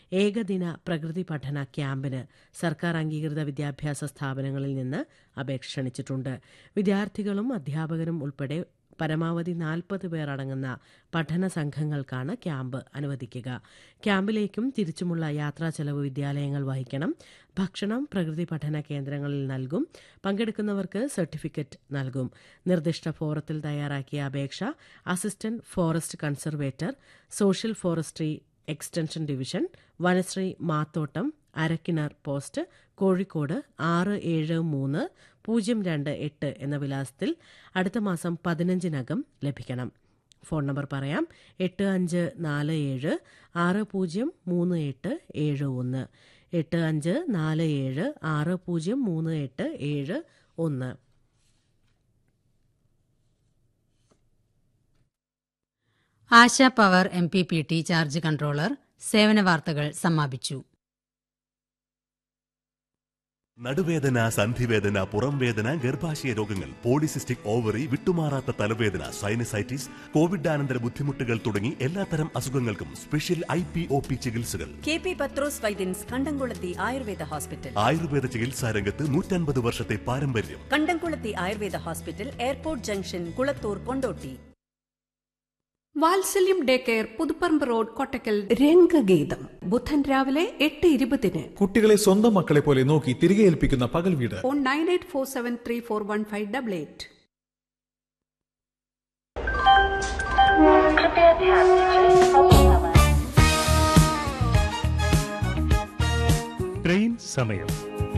ഏകദിന പ്രകൃതി പഠന ക്യാമ്പിന് സർക്കാർ അംഗീകൃത വിദ്യാഭ്യാസ സ്ഥാപനങ്ങളിൽ നിന്ന് അപേക്ഷ ക്ഷണിച്ചിട്ടുണ്ട് വിദ്യാർത്ഥികളും അധ്യാപകരും ഉൾപ്പെടെ പരമാവധി നാൽപ്പത് പേർ അടങ്ങുന്ന പഠന സംഘങ്ങൾക്കാണ് ക്യാമ്പ് അനുവദിക്കുക ക്യാമ്പിലേക്കും തിരിച്ചുമുള്ള യാത്രാ ചെലവ് വിദ്യാലയങ്ങൾ വഹിക്കണം ഭക്ഷണം പ്രകൃതി പഠന കേന്ദ്രങ്ങളിൽ നൽകും പങ്കെടുക്കുന്നവർക്ക് സർട്ടിഫിക്കറ്റ് നൽകും നിർദ്ദിഷ്ട ഫോറത്തിൽ തയ്യാറാക്കിയ അപേക്ഷ assistant forest conservator social forestry extension division Vanasree Mathottam Arakkinar post Kozhikode ആറ് ഏഴ് മൂന്ന് പൂജ്യം രണ്ട് എട്ട് എന്ന വിലാസത്തിൽ അടുത്ത മാസം പതിനഞ്ചിനകം ലഭിക്കണം ഫോൺ നമ്പർ പറയാം എട്ട് അഞ്ച് നാല് ഏഴ് ആറ് പൂജ്യം മൂന്ന് എട്ട് ഏഴ് ഒന്ന് എട്ട് അഞ്ച് നാല് ഏഴ് ആറ് പൂജ്യം മൂന്ന് എട്ട് ഏഴ് ഒന്ന് Asha power M P P T charge controller സേവന വാർത്തകൾ സമാപിച്ചു നടുവേദന സന്ധിവേദന പുറംവേദന ഗർഭാശയ രോഗങ്ങൾ പോളിസിസ്റ്റിക് ഓവറി വിട്ടുമാറാത്ത തലവേദന സൈനസൈറ്റിസ് കോവിഡാനന്തര ബുദ്ധിമുട്ടുകൾ തുടങ്ങി എല്ലാത്തരം അസുഖങ്ങൾക്കും special I P O P ചികിത്സകൾ K P Pathrose Vaidyans Kandamkulathy Ayurveda hospital Ayurveda ചികിത്സാ രംഗത്ത് നൂറ്റൻപത് വർഷത്തെ പാരമ്പര്യം Kandamkulathy Ayurveda hospital airport junction Kulathur Kondotty Vatsalyam day care Puthuparamba road Kottakkal രംഗഗീതം ബുധൻ രാവിലെ എട്ട് ഇരുപതിന് കുട്ടികളെ സ്വന്തം മക്കളെ പോലെ നോക്കി തിരികെ ഏൽപ്പിക്കുന്ന പകൽ വീട് phone nine eight four seven three four one five double eight train സമയം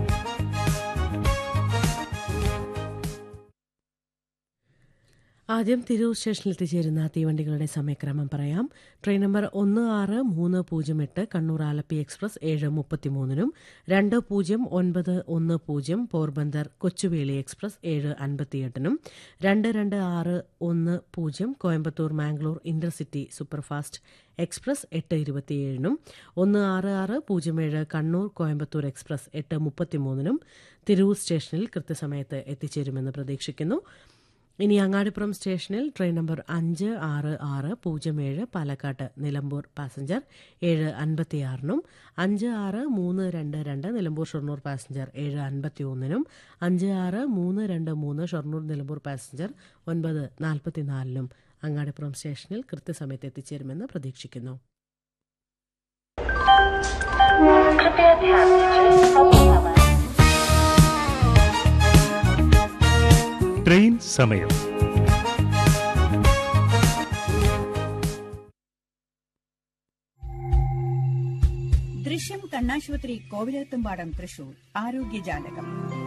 ആദ്യം തിരൂർ സ്റ്റേഷനിൽ എത്തിച്ചേരുന്ന തീവണ്ടികളുടെ സമയക്രമം പറയാം ട്രെയിൻ നമ്പർ ഒന്ന് ആറ് മൂന്ന് പൂജ്യം എട്ട് കണ്ണൂർ ആലപ്പി എക്സ്പ്രസ് ഏഴ് മുപ്പത്തിമൂന്നിനും രണ്ട് പൂജ്യം ഒൻപത് ഒന്ന് പൂജ്യം പോർബന്ദർ കൊച്ചുവേളി എക്സ്പ്രസ് ഏഴ് അൻപത്തിയെട്ടിനും രണ്ട് രണ്ട് ആറ് ഒന്ന് പൂജ്യം Coimbatore Mangalore intercity superfast express എട്ട് ഇരുപത്തിയേഴിനും ഒന്ന് ആറ് ആറ് പൂജ്യം ഏഴ് കണ്ണൂർ കോയമ്പത്തൂർ എക്സ്പ്രസ് എട്ട് മുപ്പത്തിമൂന്നിനും തിരൂർ സ്റ്റേഷനിൽ കൃത്യസമയത്ത് എത്തിച്ചേരുമെന്ന് പ്രതീക്ഷിക്കുന്നു ഇനി അങ്ങാടിപ്പുറം സ്റ്റേഷനിൽ ട്രെയിൻ നമ്പർ അഞ്ച് ആറ് ആറ് പൂജ്യം ഏഴ് പാലക്കാട്ട് നിലമ്പൂർ പാസഞ്ചർ ഏഴ് അൻപത്തിയാറിനും അഞ്ച് ആറ് മൂന്ന് രണ്ട് രണ്ട് നിലമ്പൂർ ഷൊർണൂർ പാസഞ്ചർ ഏഴ് അൻപത്തി ഒന്നിനും അഞ്ച് ആറ് മൂന്ന് രണ്ട് മൂന്ന് ഷൊർണൂർ നിലമ്പൂർ പാസഞ്ചർ ഒൻപത് നാൽപ്പത്തിനാലിനും അങ്ങാടിപ്പുറം സ്റ്റേഷനിൽ കൃത്യസമയത്ത് എത്തിച്ചേരുമെന്ന് പ്രതീക്ഷിക്കുന്നു ട്രെയിൻ സമയം ദൃശ്യം കണ്ണാശുപത്രി കോവിലത്തുംപാടം തൃശൂർ ആരോഗ്യജാലകം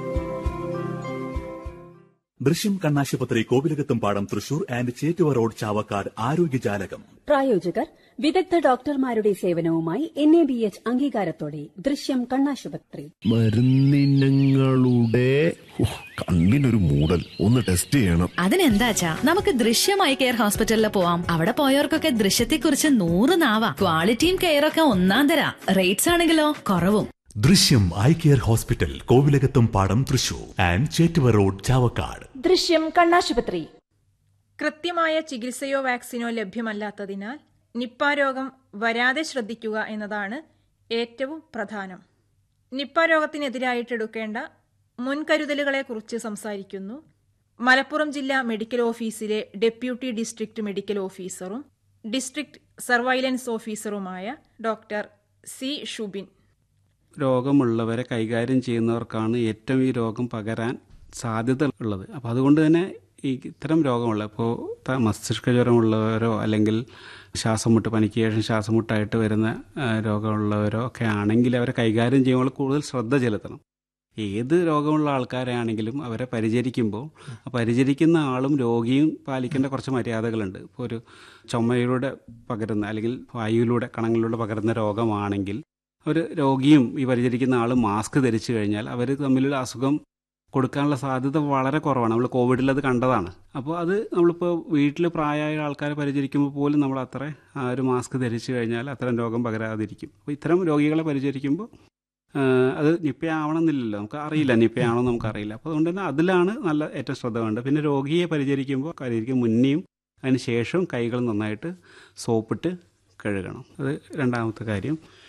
ദൃശ്യം കണ്ണാശുപത്രി കോവിലകത്തും പാടം തൃശൂർ ആൻഡ് ചേറ്റുവ റോഡ് ചാവക്കാട് ആരോഗ്യജാലകം പ്രായോജകർ വിദഗ്ധ ഡോക്ടർമാരുടെ സേവനവുമായി എൻ എ ബി എച്ച് അംഗീകാരത്തോടെ ദൃശ്യം കണ്ണാശുപത്രി മരുന്നിനങ്ങളുടെ ഉഹ്, കണ്ണിനൊരു മൂടൽ ഒന്ന് ടെസ്റ്റ് ചെയ്യണം അതിനെന്താച്ചാ നമുക്ക് ദൃശ്യമായി കെയർ ഹോസ്പിറ്റലിൽ പോവാം അവിടെ പോയവർക്കൊക്കെ ദൃശ്യത്തെക്കുറിച്ച് നൂറ് നാവാ ക്വാളിറ്റിയും കെയറൊക്കെ ഒന്നാം തരാ റേറ്റ്സ് ആണെങ്കിലോ കുറവും ദൃശ്യം ഐ കെയർ ഹോസ്പിറ്റൽ കോവിലകത്തും പാടം തൃശൂർ ആൻഡ് ചേറ്റുവ റോഡ് ചാവക്കാട് ദൃശ്യം കണ്ണാശുപത്രി കൃത്യമായ ചികിത്സയോ വാക്സിനോ ലഭ്യമല്ലാത്തതിനാൽ നിപ്പ രോഗം വരാതെ ശ്രദ്ധിക്കുക എന്നതാണ് ഏറ്റവും പ്രധാനം നിപ്പ രോഗത്തിനെതിരായിട്ടെടുക്കേണ്ട മുൻകരുതലുകളെക്കുറിച്ച് സംസാരിക്കുന്നു മലപ്പുറം ജില്ലാ മെഡിക്കൽ ഓഫീസിലെ ഡെപ്യൂട്ടി ഡിസ്ട്രിക്ട് മെഡിക്കൽ ഓഫീസറും ഡിസ്ട്രിക്ട് സർവൈലൻസ് ഓഫീസറുമായ ഡോക്ടർ സി ഷുബിൻ രോഗമുള്ളവരെ കൈകാര്യം ചെയ്യുന്നവർക്കാണ് ഏറ്റവും ഈ രോഗം പകരാൻ സാധ്യത ഉള്ളത് അപ്പോൾ അതുകൊണ്ട് തന്നെ ഈ ഇത്തരം രോഗമുള്ള ഇപ്പോൾ ത- മസ്തിഷ്ക ജ്വരമുള്ളവരോ അല്ലെങ്കിൽ ശ്വാസം മുട്ട് പനിക്ക് ശേഷം ശ്വാസം മുട്ടായിട്ട് വരുന്ന ആ, രോഗമുള്ളവരോ ഒക്കെ ആണെങ്കിൽ അവരെ കൈകാര്യം ചെയ്യുമ്പോൾ കൂടുതൽ ശ്രദ്ധ ചെലുത്തണം ഏത് രോഗമുള്ള ആൾക്കാരെയാണെങ്കിലും അവരെ പരിചരിക്കുമ്പോൾ ആ പരിചരിക്കുന്ന ആളും രോഗിയും പാലിക്കേണ്ട കുറച്ച് മര്യാദകളുണ്ട് ഇപ്പോൾ ഒരു ചുമയിലൂടെ പകരുന്ന അല്ലെങ്കിൽ വായുവിലൂടെ കണങ്ങളിലൂടെ പകരുന്ന രോഗമാണെങ്കിൽ ഒരു രോഗിയും ഈ പരിചരിക്കുന്ന ആളും മാസ്ക് ധരിച്ചു കഴിഞ്ഞാൽ അവർ തമ്മിലുള്ള അസുഖം കൊടുക്കാനുള്ള സാധ്യത വളരെ കുറവാണ് നമ്മൾ കോവിഡിൽ അത് കണ്ടതാണ് അപ്പോൾ അത് നമ്മളിപ്പോൾ വീട്ടിൽ പ്രായമായ ആൾക്കാരെ പരിചരിക്കുമ്പോൾ പോലും നമ്മൾ അത്ര ആ ഒരു മാസ്ക് ധരിച്ചു കഴിഞ്ഞാൽ അത്തരം രോഗം പകരാതിരിക്കും അപ്പോൾ ഇത്തരം രോഗികളെ പരിചരിക്കുമ്പോൾ ആ, അത് നിപ്പയാവണമെന്നില്ലല്ലോ നമുക്ക് അറിയില്ല നിപ്പയാണോ നമുക്ക് അറിയില്ല അപ്പോൾ അതുകൊണ്ട് തന്നെ അതിലാണ് നല്ല ഏറ്റവും ശ്രദ്ധ വേണ്ടത് പിന്നെ രോഗിയെ പരിചരിക്കുമ്പോൾ പരിചരിക്കും മുന്നെയും അതിന് ശേഷവും കൈകൾ നന്നായിട്ട് സോപ്പിട്ട് കഴുകണം അത് രണ്ടാമത്തെ കാര്യം